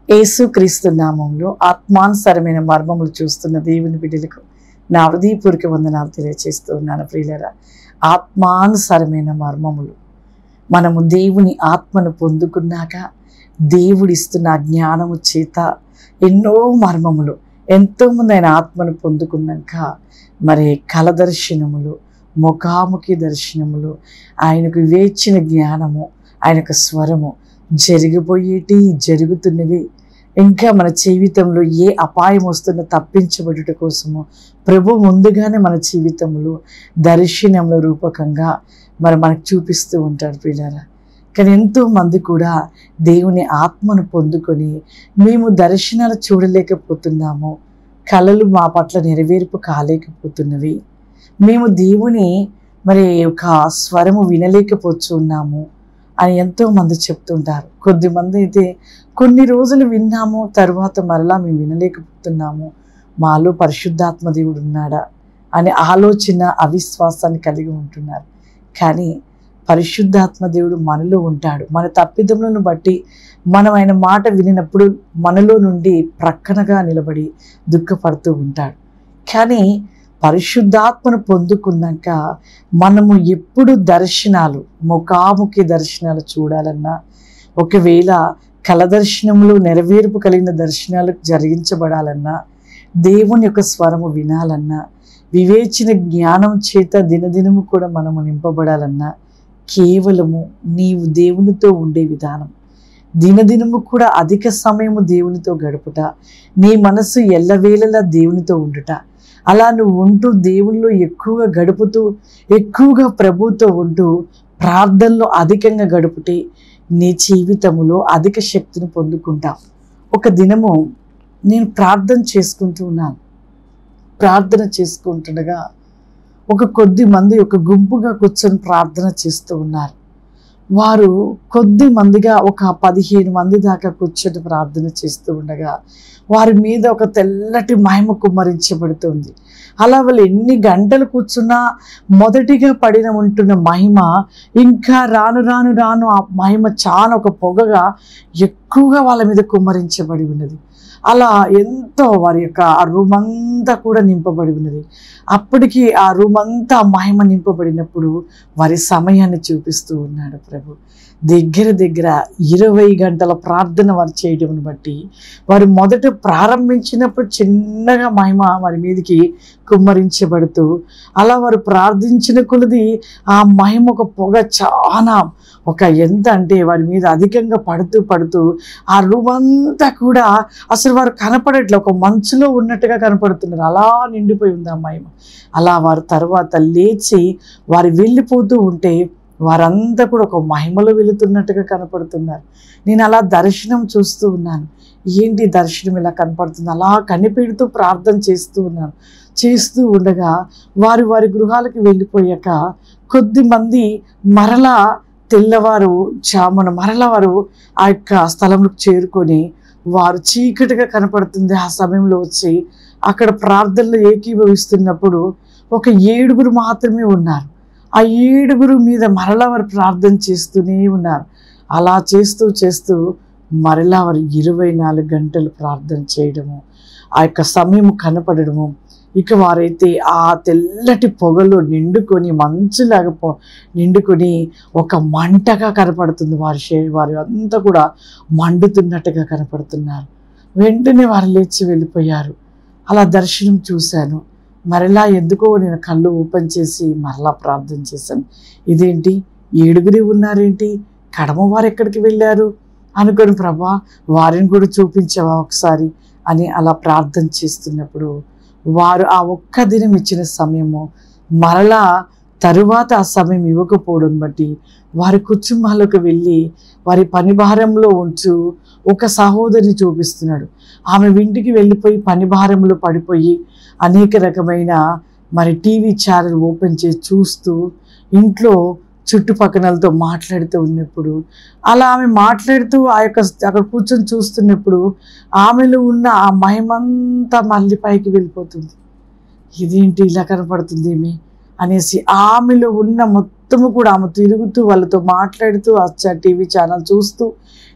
యేసుక్రీస్తు నామంలో ఆత్మానుసరమైన మర్మములు చూస్తున్న దేవుని బిడ్డలకు నా హృదయపూర్వక వందనాలు తెలియచేస్తూ ఉన్నాను ప్రియులరా ఆత్మానుసరమైన మర్మములు మనము దేవుని ఆత్మను పొందుకున్నాక దేవుడిస్తున్న ఆ జ్ఞానము చేత ఎన్నో మర్మములు ఎంతోమంది ఆయన ఆత్మను పొందుకున్నాక మరి కల దర్శనములు ముఖాముఖి దర్శనములు ఆయనకు వివేచన జ్ఞానము ఆయనకు స్వరము జరిగిపోయేటి జరుగుతున్నవి ఇంకా మన జీవితంలో ఏ అపాయం వస్తుందో తప్పించబడుట కోసము ప్రభు ముందుగానే మన జీవితంలో దర్శనంలో రూపకంగా మరి మనకు చూపిస్తూ ఉంటారు పిల్లరా కానీ ఎంతో మంది కూడా దేవుని ఆత్మను పొందుకొని మేము దర్శనాలు చూడలేకపోతున్నాము కళలు మా పట్ల నెరవేర్పు కాలేకపోతున్నవి మేము దేవుని మరి ఒక స్వరము వినలేకపోతున్నాము అని ఎంతో మంది చెప్తుంటారు కొద్దిమంది అయితే కొన్ని రోజులు విన్నాము తర్వాత మరలా మేము వినలేకపోతున్నాము మాలో పరిశుద్ధాత్మ దేవుడు ఉన్నాడా అనే ఆలోచన అవిశ్వాసాన్ని కలిగి ఉంటున్నారు కానీ పరిశుద్ధాత్మ దేవుడు మనలో ఉంటాడు మన తప్పిదములను బట్టి మనం ఆయన మాట వినినప్పుడు మనలో నుండి ప్రక్కనగా నిలబడి దుఃఖపడుతూ ఉంటాడు కానీ పరిశుద్ధాత్మను పొందుకున్నాక మనము ఎప్పుడు దర్శనాలు ముఖాముఖి దర్శనాలు చూడాలన్నా ఒకవేళ కల దర్శనములు నెరవేర్పు కలిగిన దర్శనాలు జరిగించబడాలన్నా దేవుని యొక్క స్వరము వినాలన్నా వివేచన జ్ఞానం చేత దినదినము కూడా మనము నింపబడాలన్నా కేవలము నీవు దేవునితో ఉండే విధానం దినదినము కూడా అధిక సమయము దేవునితో గడుపుట నీ మనసు ఎల్లవేళలా దేవునితో ఉండుట అలా నువ్వు ఉంటూ దేవునిలో ఎక్కువగా గడుపుతూ ఎక్కువగా ప్రభుతో ఉంటూ ప్రార్థనలో అధికంగా గడుపుటే నీ జీవితంలో అధిక శక్తిని పొందుకుంటావు ఒక దినము నేను ప్రార్థన చేసుకుంటూ ఉన్నాను ప్రార్థన చేసుకుంటుండగా ఒక కొద్ది మంది ఒక గుంపుగా కూర్చొని ప్రార్థన చేస్తూ ఉన్నారు వారు కొద్ది మందిగా ఒక పదిహేను మంది దాకా కూర్చొని ప్రార్థన చేస్తూ ఉండగా వారి మీద ఒక తెల్లటి మహిమ కుమ్మరించబడుతుంది అలా వాళ్ళు ఎన్ని గంటలు కూర్చున్నా మొదటిగా పడిన ఉంటున్న మహిమ ఇంకా రాను రాను రాను ఆ మహిమ చాలా ఒక పొగగా ఎక్కువగా వాళ్ళ మీద కుమ్మరించబడి ఉన్నది అలా ఎంతో వారి యొక్క ఆ రూమ్ అంతా కూడా నింపబడి ఉన్నది అప్పటికి ఆ రూమ్ అంతా మహిమ నింపబడినప్పుడు వారి సమయాన్ని చూపిస్తూ ఉన్నాడు ప్రభు దగ్గర దగ్గర ఇరవై గంటల ప్రార్థన వారు చేయడం బట్టి వారు మొదట ప్రారంభించినప్పుడు చిన్నగా మహిమ వారి మీదకి కుమ్మరించబడుతూ అలా వారు ప్రార్థించిన కొలది ఆ మహిమ ఒక పొగ చాలా ఒక ఎంత అంటే వారి మీద అధికంగా పడుతూ పడుతూ ఆ రూమ్ అంతా కూడా అసలు వారు కనపడట్లే ఒక మంచులో ఉన్నట్టుగా కనపడుతున్నారు అలా నిండిపోయి ఉంది ఆ మహిమ అలా వారు తర్వాత లేచి వారు వెళ్ళిపోతూ ఉంటే వారంతా కూడా ఒక మహిమలో వెళుతున్నట్టుగా కనపడుతున్నారు నేను అలా దర్శనం చూస్తూ ఉన్నాను ఏంటి దర్శనం ఇలా కనపడుతుంది అలా కనిపెడుతూ ప్రార్థన చేస్తూ ఉన్నాను చేస్తూ ఉండగా వారి వారి గృహాలకు వెళ్ళిపోయాక కొద్ది మంది మరలా తెల్లవారు చామున మరలా వారు ఆ యొక్క స్థలంలోకి చేరుకొని వారు చీకటిగా కనపడుతుంది ఆ సమయంలో వచ్చి అక్కడ ప్రార్థనలు ఏకీభవిస్తున్నప్పుడు ఒక ఏడుగురు మాత్రమే ఉన్నారు ఆ ఏడుగురు మీద మరలా వారు ప్రార్థన చేస్తూనే ఉన్నారు అలా చేస్తూ చేస్తూ మరలా వారు ఇరవై నాలుగు గంటలు ప్రార్థన చేయడము ఆ యొక్క సమయం కనపడడము ఇక వారైతే ఆ తెల్లటి పొగలో నిండుకొని మంచులాగా పొ నిండుకొని ఒక మంటగా కనపడుతుంది వారి శే వారి అంతా కూడా మండుతున్నట్టుగా కనపడుతున్నారు వెంటనే వారు లేచి వెళ్ళిపోయారు అలా దర్శనం చూశాను మరలా ఎందుకో నేను కళ్ళు ఓపెన్ చేసి మరలా ప్రార్థన చేశాను ఇదేంటి ఏడుగురి ఉన్నారేంటి కడమ వారు ఎక్కడికి వెళ్ళారు అనుకొని ప్రభా వారిని కూడా చూపించావా ఒకసారి అని అలా ప్రార్థన చేస్తున్నప్పుడు వారు ఆ ఒక్క దినం ఇచ్చిన సమయము మరలా తరువాత ఆ సమయం ఇవ్వకపోవడం బట్టి వారి కుటుంబాలకు వెళ్ళి వారి పని భారంలో ఉంచు ఒక సహోదరి చూపిస్తున్నాడు ఆమె ఇంటికి వెళ్ళిపోయి పని భారంలో పడిపోయి అనేక రకమైన మరి టీవీ ఛానల్ ఓపెన్ చేసి చూస్తూ ఇంట్లో చుట్టుపక్కలతో మాట్లాడుతూ ఉన్నప్పుడు అలా ఆమె మాట్లాడుతూ ఆ యొక్క అక్కడ కూర్చొని చూస్తున్నప్పుడు ఆమెలో ఉన్న ఆ మహిమంతా మళ్ళీ పైకి వెళ్ళిపోతుంది ఇదేంటి ఇలా కనపడుతుంది ఏమి అనేసి ఆమెలో ఉన్న మొత్తము కూడా ఆమె తిరుగుతూ వాళ్ళతో మాట్లాడుతూ ఆ టీవీ ఛానల్ చూస్తూ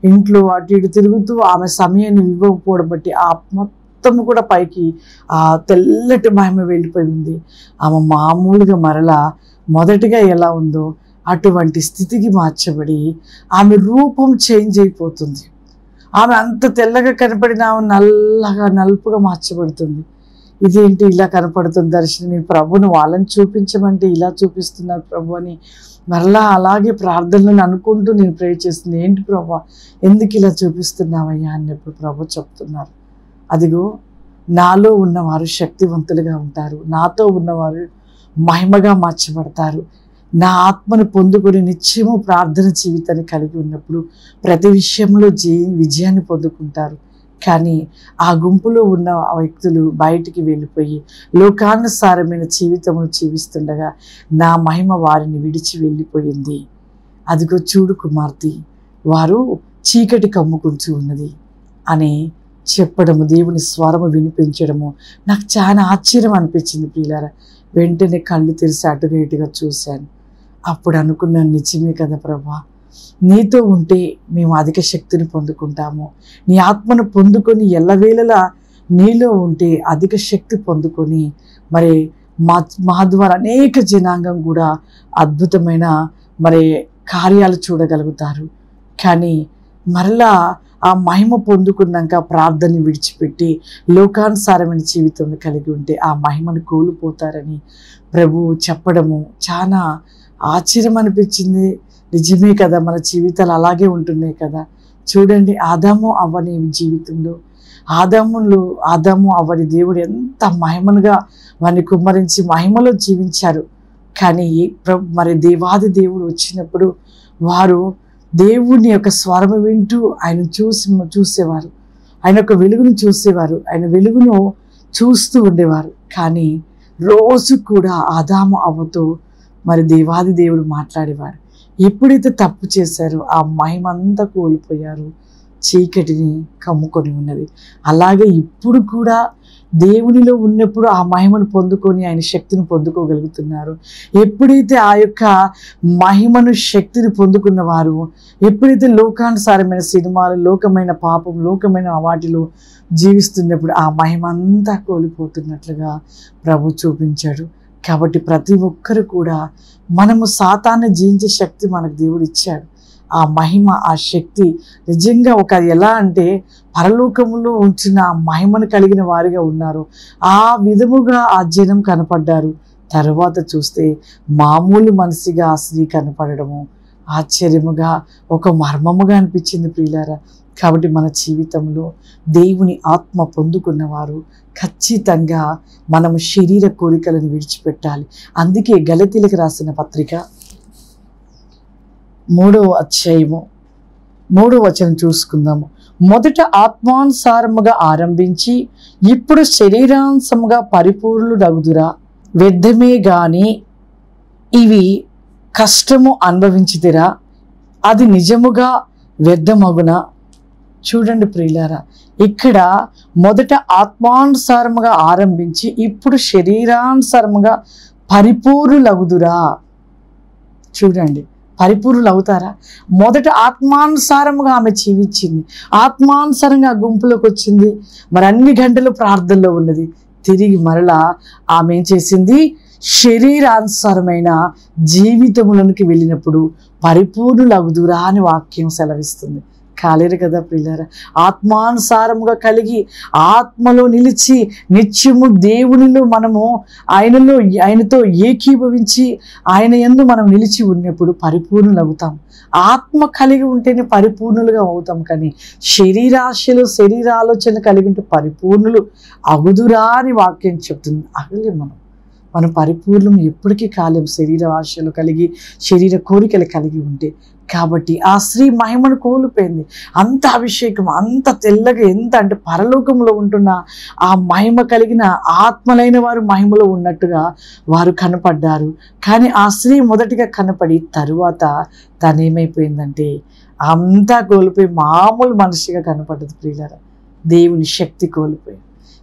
ఇంట్లో అటు ఇటు తిరుగుతూ ఆమె సమయాన్ని ఇవ్వకపోవడం బట్టి ఆ మొత్తం కూడా పైకి ఆ తెల్లటి మహిమ వెళ్ళిపోయి ఉంది ఆమె మామూలుగా మరలా మొదటిగా ఎలా ఉందో అటువంటి స్థితికి మార్చబడి ఆమె రూపం చేంజ్ అయిపోతుంది ఆమె అంత తెల్లగా కనపడిన ఆమె నల్లగా నలుపుగా మార్చబడుతుంది ఇదేంటి ఇలా కనపడుతుంది దర్శనం నీ ప్రభును వాళ్ళని చూపించమంటే ఇలా చూపిస్తున్నారు ప్రభు అని మరలా అలాగే ప్రార్థనలను అనుకుంటూ నేను ప్రే చేస్తుంది ఏంటి ప్రభా ఎందుకు ఇలా చూపిస్తున్నావయ్యా అన్నప్పుడు ప్రభు చెప్తున్నారు అదిగో నాలో ఉన్నవారు శక్తివంతులుగా ఉంటారు నాతో ఉన్నవారు మహిమగా మార్చబడతారు నా ఆత్మను పొందుకొని నిత్యము ప్రార్థన జీవితాన్ని కలిగి ఉన్నప్పుడు ప్రతి విషయంలో జీ విజయాన్ని పొందుకుంటారు కానీ ఆ గుంపులో ఉన్న ఆ వ్యక్తులు బయటికి వెళ్ళిపోయి లోకానుసారమైన జీవితమును జీవిస్తుండగా నా మహిమ వారిని విడిచి వెళ్ళిపోయింది అదిగో చూడు కుమార్తె వారు చీకటి కమ్ముకుంటూ ఉన్నది అని చెప్పడము దేవుని స్వరము వినిపించడము నాకు చాలా ఆశ్చర్యం అనిపించింది ప్రియులారా వెంటనే కళ్ళు తెరిచి అటుగా ఇటుగా చూశాను అప్పుడు అనుకున్నాను నిజమే కదా ప్రభా నీతో ఉంటే మేము అధిక శక్తిని పొందుకుంటాము నీ ఆత్మను పొందుకొని ఎల్లవేళలా నీలో ఉంటే అధిక శక్తి పొందుకొని మరి మా మా ద్వారా అనేక జనాంగం కూడా అద్భుతమైన మరి కార్యాలు చూడగలుగుతారు కానీ మరలా ఆ మహిమ పొందుకున్నాక ప్రార్థన విడిచిపెట్టి లోకానుసారమైన జీవితం కలిగి ఉంటే ఆ మహిమను కోల్పోతారని ప్రభువు చెప్పడము చాలా ఆశ్చర్యం అనిపించింది నిజమే కదా మన జీవితాలు అలాగే ఉంటున్నాయి కదా చూడండి ఆదాము అవ్వని జీవితంలో ఆదాములు ఆదాము అవ్వని దేవుడు ఎంత మహిమనుగా వారిని కుమ్మరించి మహిమలో జీవించారు కానీ ప్ర- మరి దేవాది దేవుడు వచ్చినప్పుడు వారు దేవుని యొక్క స్వరము వింటూ ఆయన చూసి చూసేవారు ఆయన యొక్క వెలుగును చూసేవారు ఆయన వెలుగును చూస్తూ ఉండేవారు కానీ రోజు కూడా ఆదాము అవ్వతో మరి దేవాది దేవుడు మాట్లాడేవాడు ఎప్పుడైతే తప్పు చేశారో ఆ మహిమ అంతా కోల్పోయారు చీకటిని కమ్ముకొని ఉన్నది అలాగే ఇప్పుడు కూడా దేవునిలో ఉన్నప్పుడు ఆ మహిమను పొందుకొని ఆయన శక్తిని పొందుకోగలుగుతున్నారు ఎప్పుడైతే ఆ యొక్క మహిమను శక్తిని పొందుకున్న వారు ఎప్పుడైతే లోకానుసారమైన సినిమాలు లోకమైన పాపం లోకమైన వాటిలో జీవిస్తున్నప్పుడు ఆ మహిమ అంతా కోల్పోతున్నట్లుగా ప్రభు చూపించాడు కాబట్టి ప్రతి ఒక్కరు కూడా మనము సాతాన్ని జయించే శక్తి మనకు దేవుడు ఇచ్చాడు ఆ మహిమ ఆ శక్తి నిజంగా ఒక ఎలా అంటే పరలోకములో ఉంచిన ఆ మహిమను కలిగిన వారిగా ఉన్నారు ఆ విధముగా ఆ జనం కనపడ్డారు తర్వాత చూస్తే మామూలు మనిషిగా ఆ స్త్రీ కనపడడము ఆశ్చర్యముగా ఒక మర్మముగా అనిపించింది ప్రియులారా కాబట్టి మన జీవితంలో దేవుని ఆత్మ పొందుకున్నవారు ఖచ్చితంగా మనము శరీర కోరికలను విడిచిపెట్టాలి అందుకే గలతీలకు రాసిన పత్రిక మూడవ అధ్యాయము మూడవ వచనం చూసుకుందాము మొదట ఆత్మానుసారముగా ఆరంభించి ఇప్పుడు శరీరాంశముగా పరిపూర్ణుడగుదురా వ్యర్థమే గాని ఇవి కష్టము అనుభవించితిరా అది నిజముగా వ్యర్థమగున చూడండి ప్రియులారా ఇక్కడ మొదట ఆత్మానుసారముగా ఆరంభించి ఇప్పుడు శరీరానుసారముగా పరిపూర్ణులగుదురా చూడండి పరిపూర్ణులు అవుతారా మొదట ఆత్మానుసారముగా ఆమె జీవించింది ఆత్మానుసారంగా ఆ గుంపులోకి వచ్చింది మరి అన్ని గంటలు ప్రార్థనలో ఉన్నది తిరిగి మరలా ఆమె ఏం చేసింది శరీరానుసారమైన జీవితములోనికి వెళ్ళినప్పుడు పరిపూర్ణులగుదురా అని వాక్యం సెలవిస్తుంది కాలేరు కదా ప్రియులారా ఆత్మానుసారముగా కలిగి ఆత్మలో నిలిచి నిత్యము దేవునిలో మనము ఆయనలో ఆయనతో ఏకీభవించి ఆయన యందు మనం నిలిచి ఉన్నప్పుడు పరిపూర్ణులు అవుతాం ఆత్మ కలిగి ఉంటేనే పరిపూర్ణులుగా అవుతాం కానీ శరీరాశలు శరీర ఆలోచన కలిగి ఉంటే పరిపూర్ణులు అగుదురా అని వాక్యం చెప్తుంది అగలే మనం మనం పరిపూర్ణం ఎప్పటికీ కాలేం శరీర ఆశలు కలిగి శరీర కోరికలు కలిగి ఉంటే కాబట్టి ఆ స్త్రీ మహిమను కోల్పోయింది అంత అభిషేకం అంత తెల్లగా ఎంత అంటే పరలోకంలో ఉంటున్న ఆ మహిమ కలిగిన ఆత్మలైన వారు మహిమలో ఉన్నట్టుగా వారు కనపడ్డారు కానీ ఆ స్త్రీ మొదటిగా కనపడి తరువాత తను ఏమైపోయిందంటే అంతా కోల్పోయి మామూలు మనిషిగా కనపడ్డది ప్రియులారా దేవుని శక్తి కోల్పోయి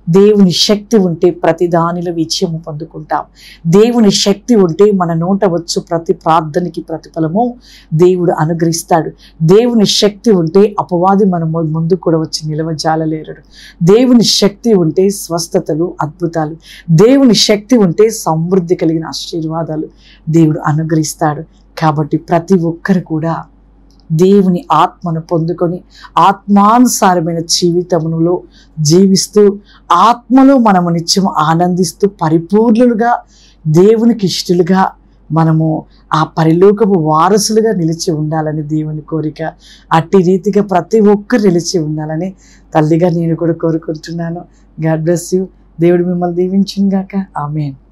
దేవుని శక్తి ఉంటే ప్రతి దానిలో విజయము పొందుకుంటాం దేవుని శక్తి ఉంటే మన నోట వచ్చు ప్రతి ప్రార్థనకి ప్రతిఫలము దేవుడు అనుగ్రహిస్తాడు దేవుని శక్తి ఉంటే అపవాది మన ము- ముందు కూడా వచ్చి నిలవజాలలేరు దేవుని శక్తి ఉంటే స్వస్థతలు అద్భుతాలు దేవుని శక్తి ఉంటే సమృద్ధి కలిగిన ఆశీర్వాదాలు దేవుడు అనుగ్రహిస్తాడు కాబట్టి ప్రతి ఒక్కరు కూడా దేవుని ఆత్మను పొందుకొని ఆత్మానుసారమైన జీవితములో జీవిస్తూ ఆత్మలో మనము నిత్యం ఆనందిస్తూ పరిపూర్ణులుగా దేవునికి ఇష్టలుగా మనము ఆ పరిలోకపు వారసులుగా నిలిచి ఉండాలని దేవుని కోరిక అట్టి రీతిగా ప్రతి ఒక్కరు నిలిచి ఉండాలని తల్లిగా నేను కూడా కోరుకుంటున్నాను గాడ్ బ్లెస్ యూ దేవుడు మిమ్మల్ని దీవించును గాక ఆమెన్